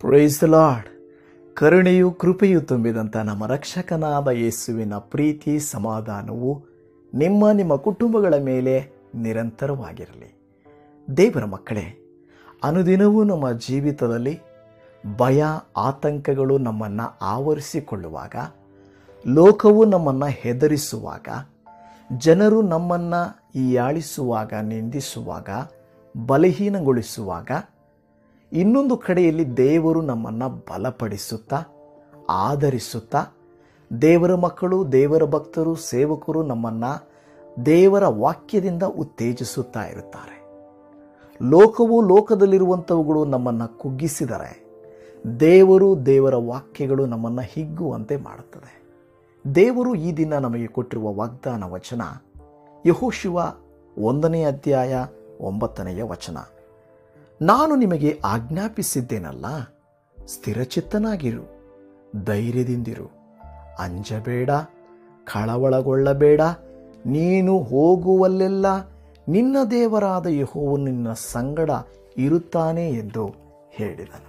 price lord ಕರುಣೆಯು ಕೃಪೆಯು ತುಂಬಿದಂಥ ನಮ್ಮ ರಕ್ಷಕನಾದ ಯೇಸುವಿನ ಪ್ರೀತಿ ಸಮಾಧಾನವು ನಿಮ್ಮ ನಿಮ್ಮ ಕುಟುಂಬಗಳ ಮೇಲೆ ನಿರಂತರವಾಗಿರಲಿ ದೇವರ ಮಕ್ಕಳೇ ಅನುದಿನವೂ ನಮ್ಮ ಜೀವಿತದಲ್ಲಿ ಭಯ ಆತಂಕಗಳು ನಮ್ಮನ್ನು ಆವರಿಸಿಕೊಳ್ಳುವಾಗ ಲೋಕವು ನಮ್ಮನ್ನು ಹೆದರಿಸುವಾಗ ಜನರು ನಮ್ಮನ್ನು ಹೀಯಾಳಿಸುವಾಗ ನಿಂದಿಸುವಾಗ ಬಲಹೀನಗೊಳಿಸುವಾಗ ಇನ್ನೊಂದು ಕಡೆಯಲ್ಲಿ ದೇವರು ನಮ್ಮನ್ನು ಬಲಪಡಿಸುತ್ತಾ ಆಧರಿಸುತ್ತಾ ದೇವರ ಮಕ್ಕಳು ದೇವರ ಭಕ್ತರು ಸೇವಕರು ನಮ್ಮನ್ನು ದೇವರ ವಾಕ್ಯದಿಂದ ಉತ್ತೇಜಿಸುತ್ತಾ ಇರುತ್ತಾರೆ ಲೋಕವು ಲೋಕದಲ್ಲಿರುವಂಥವುಗಳು ನಮ್ಮನ್ನು ಕುಗ್ಗಿಸಿದರೆ ದೇವರು ದೇವರ ವಾಕ್ಯಗಳು ನಮ್ಮನ್ನು ಹಿಗ್ಗುವಂತೆ ಮಾಡುತ್ತದೆ ದೇವರು ಈ ದಿನ ನಮಗೆ ಕೊಟ್ಟಿರುವ ವಾಗ್ದಾನ ವಚನ ಯಹೋಶಿವ ಒಂದನೇ ಅಧ್ಯಾಯ ಒಂಬತ್ತನೆಯ ವಚನ ನಾನು ನಿಮಗೆ ಆಜ್ಞಾಪಿಸಿದ್ದೇನಲ್ಲ ಸ್ಥಿರಚಿತ್ತನಾಗಿರು ಧೈರ್ಯದಿಂದಿರು ಅಂಜಬೇಡ ಕಳವಳಗೊಳ್ಳಬೇಡ ನೀನು ಹೋಗುವಲ್ಲೆಲ್ಲ ನಿನ್ನ ದೇವರಾದ ಯಹೋವು ನಿನ್ನ ಸಂಗಡ ಇರುತ್ತಾನೆ ಎಂದು ಹೇಳಿದನು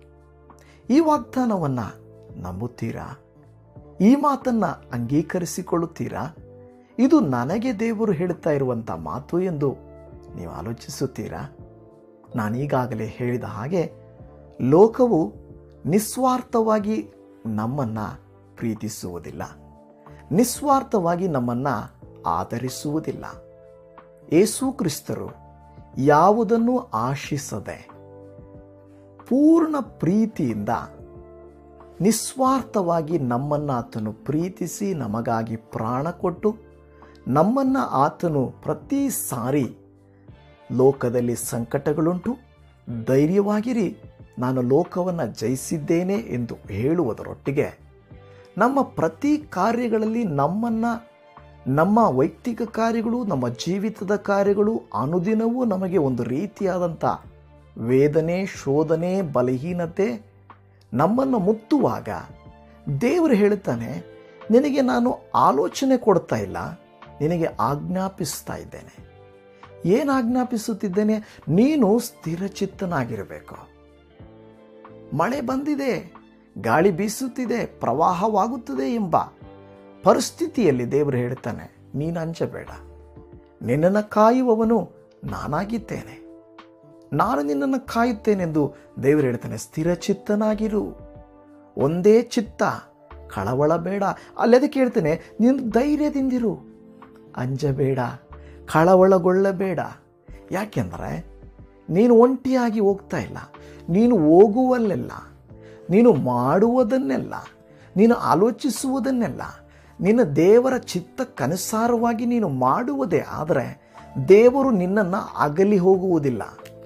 ಈ ವಾಗ್ದಾನವನ್ನು ನಂಬುತ್ತೀರಾ ಈ ಮಾತನ್ನು ಅಂಗೀಕರಿಸಿಕೊಳ್ಳುತ್ತೀರಾ ಇದು ನನಗೆ ದೇವರು ಹೇಳುತ್ತಾ ಇರುವಂಥ ಮಾತು ಎಂದು ನೀವು ಆಲೋಚಿಸುತ್ತೀರಾ ನಾನೀಗಾಗಲೇ ಹೇಳಿದ ಹಾಗೆ ಲೋಕವು ನಿಸ್ವಾರ್ಥವಾಗಿ ನಮ್ಮನ್ನು ಪ್ರೀತಿಸುವುದಿಲ್ಲ ನಿಸ್ವಾರ್ಥವಾಗಿ ನಮ್ಮನ್ನು ಆಧರಿಸುವುದಿಲ್ಲ ಏಸು ಕ್ರಿಸ್ತರು ಯಾವುದನ್ನು ಆಶಿಸದೆ ಪೂರ್ಣ ಪ್ರೀತಿಯಿಂದ ನಿಸ್ವಾರ್ಥವಾಗಿ ನಮ್ಮನ್ನು ಆತನು ಪ್ರೀತಿಸಿ ನಮಗಾಗಿ ಪ್ರಾಣ ಕೊಟ್ಟು ನಮ್ಮನ್ನು ಆತನು ಪ್ರತಿ ಸಾರಿ ಲೋಕದಲ್ಲಿ ಸಂಕಟಗಳುಂಟು ಧೈರ್ಯವಾಗಿರಿ ನಾನು ಲೋಕವನ್ನು ಜಯಿಸಿದ್ದೇನೆ ಎಂದು ಹೇಳುವುದರೊಟ್ಟಿಗೆ ನಮ್ಮ ಪ್ರತಿ ಕಾರ್ಯಗಳಲ್ಲಿ ನಮ್ಮನ್ನು ನಮ್ಮ ವೈಯಕ್ತಿಕ ಕಾರ್ಯಗಳು ನಮ್ಮ ಜೀವಿತದ ಕಾರ್ಯಗಳು ಅನುದಿನವೂ ನಮಗೆ ಒಂದು ರೀತಿಯಾದಂಥ ವೇದನೆ ಶೋಧನೆ ಬಲಹೀನತೆ ನಮ್ಮನ್ನು ಮುತ್ತುವಾಗ ದೇವರು ಹೇಳುತ್ತಾನೆ ನಿನಗೆ ನಾನು ಆಲೋಚನೆ ಕೊಡ್ತಾ ಇಲ್ಲ ನಿನಗೆ ಆಜ್ಞಾಪಿಸ್ತಾ ಇದ್ದೇನೆ ಏನು ಆಜ್ಞಾಪಿಸುತ್ತಿದ್ದೇನೆ ನೀನು ಸ್ಥಿರಚಿತ್ತನಾಗಿರಬೇಕು ಮಳೆ ಬಂದಿದೆ ಗಾಳಿ ಬೀಸುತ್ತಿದೆ ಪ್ರವಾಹವಾಗುತ್ತದೆ ಎಂಬ ಪರಿಸ್ಥಿತಿಯಲ್ಲಿ ದೇವರು ಹೇಳ್ತಾನೆ ನೀನು ಅಂಜಬೇಡ ನಿನ್ನನ್ನು ಕಾಯುವವನು ನಾನಾಗಿದ್ದೇನೆ ನಾನು ನಿನ್ನನ್ನು ಕಾಯುತ್ತೇನೆಂದು ದೇವರು ಹೇಳ್ತಾನೆ ಸ್ಥಿರಚಿತ್ತನಾಗಿರು ಒಂದೇ ಚಿತ್ತ ಕಳವಳ ಬೇಡ ಅಲ್ಲದಕ್ಕೆ ಹೇಳ್ತೇನೆ ನೀನು ಧೈರ್ಯದಿಂದಿರು ಅಂಜಬೇಡ ಕಳವಳಗೊಳ್ಳಬೇಡ ಯಾಕೆಂದರೆ ನೀನು ಒಂಟಿಯಾಗಿ ಹೋಗ್ತಾ ಇಲ್ಲ ನೀನು ಹೋಗುವಲ್ಲೆಲ್ಲ ನೀನು ಮಾಡುವುದನ್ನೆಲ್ಲ ನೀನು ಆಲೋಚಿಸುವುದನ್ನೆಲ್ಲ ನಿನ್ನ ದೇವರ ಚಿತ್ತಕ್ಕನುಸಾರವಾಗಿ ನೀನು ಮಾಡುವುದೇ ಆದರೆ ದೇವರು ನಿನ್ನನ್ನು ಅಗಲಿ ಹೋಗುವುದಿಲ್ಲ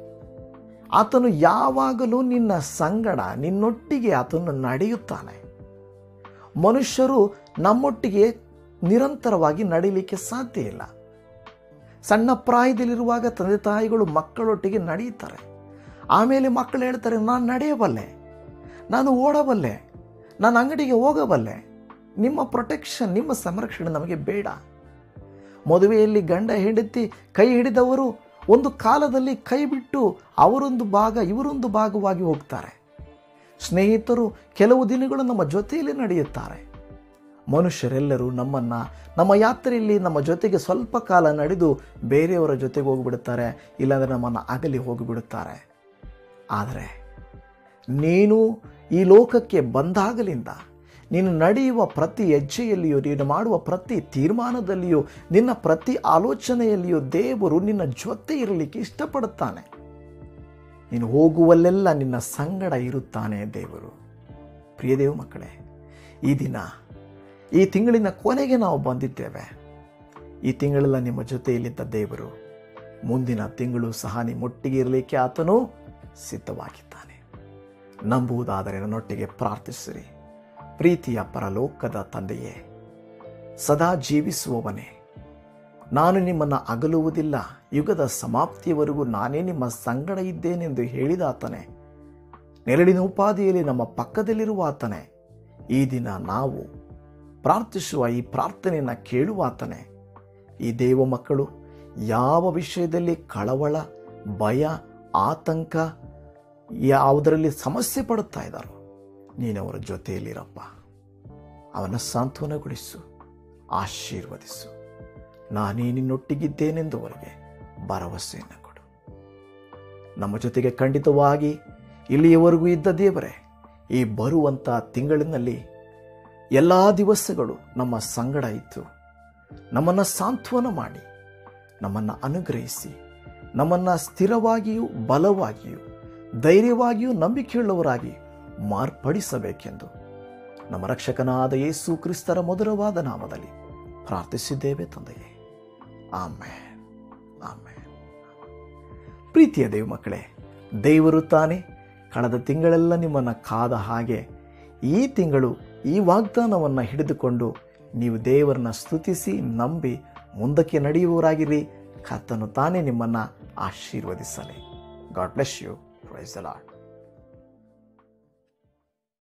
ಆತನು ಯಾವಾಗಲೂ ನಿನ್ನ ಸಂಗಡ ನಿನ್ನೊಟ್ಟಿಗೆ ಆತನು ನಡೆಯುತ್ತಾನೆ ಮನುಷ್ಯರು ನಮ್ಮೊಟ್ಟಿಗೆ ನಿರಂತರವಾಗಿ ನಡೀಲಿಕ್ಕೆ ಸಾಧ್ಯ ಇಲ್ಲ ಸಣ್ಣ ಪ್ರಾಯದಲ್ಲಿರುವಾಗ ತಂದೆ ತಾಯಿಗಳು ಮಕ್ಕಳೊಟ್ಟಿಗೆ ನಡೆಯುತ್ತಾರೆ ಆಮೇಲೆ ಮಕ್ಕಳು ಹೇಳ್ತಾರೆ ನಾನು ನಡೆಯಬಲ್ಲೆ ನಾನು ಓಡಬಲ್ಲೆ ನಾನು ಅಂಗಡಿಗೆ ಹೋಗಬಲ್ಲೆ ನಿಮ್ಮ ಪ್ರೊಟೆಕ್ಷನ್ ನಿಮ್ಮ ಸಂರಕ್ಷಣೆ ನಮಗೆ ಬೇಡ ಮದುವೆಯಲ್ಲಿ ಗಂಡ ಹೆಂಡತಿ ಕೈ ಹಿಡಿದವರು ಒಂದು ಕಾಲದಲ್ಲಿ ಕೈ ಬಿಟ್ಟು ಅವರೊಂದು ಭಾಗ ಇವರೊಂದು ಭಾಗವಾಗಿ ಹೋಗ್ತಾರೆ ಸ್ನೇಹಿತರು ಕೆಲವು ದಿನಗಳು ನಮ್ಮ ಜೊತೆಯಲ್ಲಿ ನಡೆಯುತ್ತಾರೆ ಮನುಷ್ಯರೆಲ್ಲರೂ ನಮ್ಮನ್ನು ನಮ್ಮ ಯಾತ್ರೆಯಲ್ಲಿ ನಮ್ಮ ಜೊತೆಗೆ ಸ್ವಲ್ಪ ಕಾಲ ನಡೆದು ಬೇರೆಯವರ ಜೊತೆಗೆ ಹೋಗಿಬಿಡುತ್ತಾರೆ ಇಲ್ಲಾಂದರೆ ನಮ್ಮನ್ನು ಅಗಲಿ ಹೋಗಿಬಿಡುತ್ತಾರೆ ಆದರೆ ನೀನು ಈ ಲೋಕಕ್ಕೆ ಬಂದಾಗಲಿಂದ ನೀನು ನಡೆಯುವ ಪ್ರತಿ ಹೆಜ್ಜೆಯಲ್ಲಿಯೂ ನೀನು ಮಾಡುವ ಪ್ರತಿ ತೀರ್ಮಾನದಲ್ಲಿಯೂ ನಿನ್ನ ಪ್ರತಿ ಆಲೋಚನೆಯಲ್ಲಿಯೂ ದೇವರು ನಿನ್ನ ಜೊತೆ ಇರಲಿಕ್ಕೆ ಇಷ್ಟಪಡುತ್ತಾನೆ ನೀನು ಹೋಗುವಲ್ಲೆಲ್ಲ ನಿನ್ನ ಸಂಗಡ ಇರುತ್ತಾನೆ ದೇವರು ಪ್ರಿಯದೇವ ಮಕ್ಕಳೇ ಈ ದಿನ ಈ ತಿಂಗಳಿನ ಕೊನೆಗೆ ನಾವು ಬಂದಿದ್ದೇವೆ ಈ ತಿಂಗಳೆಲ್ಲ ನಿಮ್ಮ ಜೊತೆಯಲ್ಲಿದ್ದ ದೇವರು ಮುಂದಿನ ತಿಂಗಳು ಸಹ ನಿಮ್ಮೊಟ್ಟಿಗೆ ಇರಲಿಕ್ಕೆ ಆತನು ಸಿದ್ಧವಾಗಿದ್ದಾನೆ ನಂಬುವುದಾದರೆ ನನ್ನೊಟ್ಟಿಗೆ ಪ್ರಾರ್ಥಿಸಿರಿ ಪ್ರೀತಿಯ ಪರಲೋಕದ ತಂದೆಯೇ ಸದಾ ಜೀವಿಸುವವನೇ ನಾನು ನಿಮ್ಮನ್ನು ಅಗಲುವುದಿಲ್ಲ ಯುಗದ ಸಮಾಪ್ತಿಯವರೆಗೂ ನಾನೇ ನಿಮ್ಮ ಸಂಗಡ ಇದ್ದೇನೆಂದು ಹೇಳಿದ ಆತನೇ ನೆರಳಿನ ಉಪಾಧಿಯಲ್ಲಿ ನಮ್ಮ ಪಕ್ಕದಲ್ಲಿರುವ ಆತನೇ ಈ ದಿನ ನಾವು ಪ್ರಾರ್ಥಿಸುವ ಈ ಪ್ರಾರ್ಥನೆಯನ್ನು ಕೇಳುವ ಆತನೇ ಈ ದೇವ ಮಕ್ಕಳು ಯಾವ ವಿಷಯದಲ್ಲಿ ಕಳವಳ ಭಯ ಆತಂಕ ಯಾವುದರಲ್ಲಿ ಸಮಸ್ಯೆ ಪಡುತ್ತಾ ಇದ್ದಾರೋ ನೀನು ಅವರ ಜೊತೆಯಲ್ಲಿರಪ್ಪ ಅವನ ಸಾಂತ್ವನಗೊಳಿಸು ಆಶೀರ್ವದಿಸು ನಾನೇ ನಿನ್ನೊಟ್ಟಿಗಿದ್ದೇನೆಂದು ಅವರಿಗೆ ಭರವಸೆಯನ್ನು ಕೊಡು ನಮ್ಮ ಜೊತೆಗೆ ಖಂಡಿತವಾಗಿ ಇಲ್ಲಿಯವರೆಗೂ ಇದ್ದ ದೇವರೇ ಈ ಬರುವಂಥ ತಿಂಗಳಿನಲ್ಲಿ ಎಲ್ಲ ದಿವಸಗಳು ನಮ್ಮ ಸಂಗಡ ಇತ್ತು ನಮ್ಮನ್ನು ಸಾಂತ್ವನ ಮಾಡಿ ನಮ್ಮನ್ನು ಅನುಗ್ರಹಿಸಿ ನಮ್ಮನ್ನು ಸ್ಥಿರವಾಗಿಯೂ ಬಲವಾಗಿಯೂ ಧೈರ್ಯವಾಗಿಯೂ ನಂಬಿಕೆಯುಳ್ಳವರಾಗಿ ಮಾರ್ಪಡಿಸಬೇಕೆಂದು ನಮ್ಮ ರಕ್ಷಕನಾದ ಯೇಸು ಕ್ರಿಸ್ತರ ಮಧುರವಾದ ನಾಮದಲ್ಲಿ ಪ್ರಾರ್ಥಿಸಿದ್ದೇವೆ ತಂದೆಯೇ ಆಮೇಲೆ ಆಮೇಲೆ ಪ್ರೀತಿಯ ದೇವ ಮಕ್ಕಳೇ ದೇವರು ತಾನೇ ಕಳೆದ ತಿಂಗಳೆಲ್ಲ ನಿಮ್ಮನ್ನು ಕಾದ ಹಾಗೆ ಈ ತಿಂಗಳು ಈ ವಾಗ್ದಾನವನ್ನು ಹಿಡಿದುಕೊಂಡು ನೀವು ದೇವರನ್ನ ಸ್ತುತಿಸಿ ನಂಬಿ ಮುಂದಕ್ಕೆ ನಡೆಯುವವರಾಗಿರಿ ಕರ್ತನು ತಾನೇ ನಿಮ್ಮನ್ನು ಆಶೀರ್ವದಿಸಲಿ God bless you praise Lad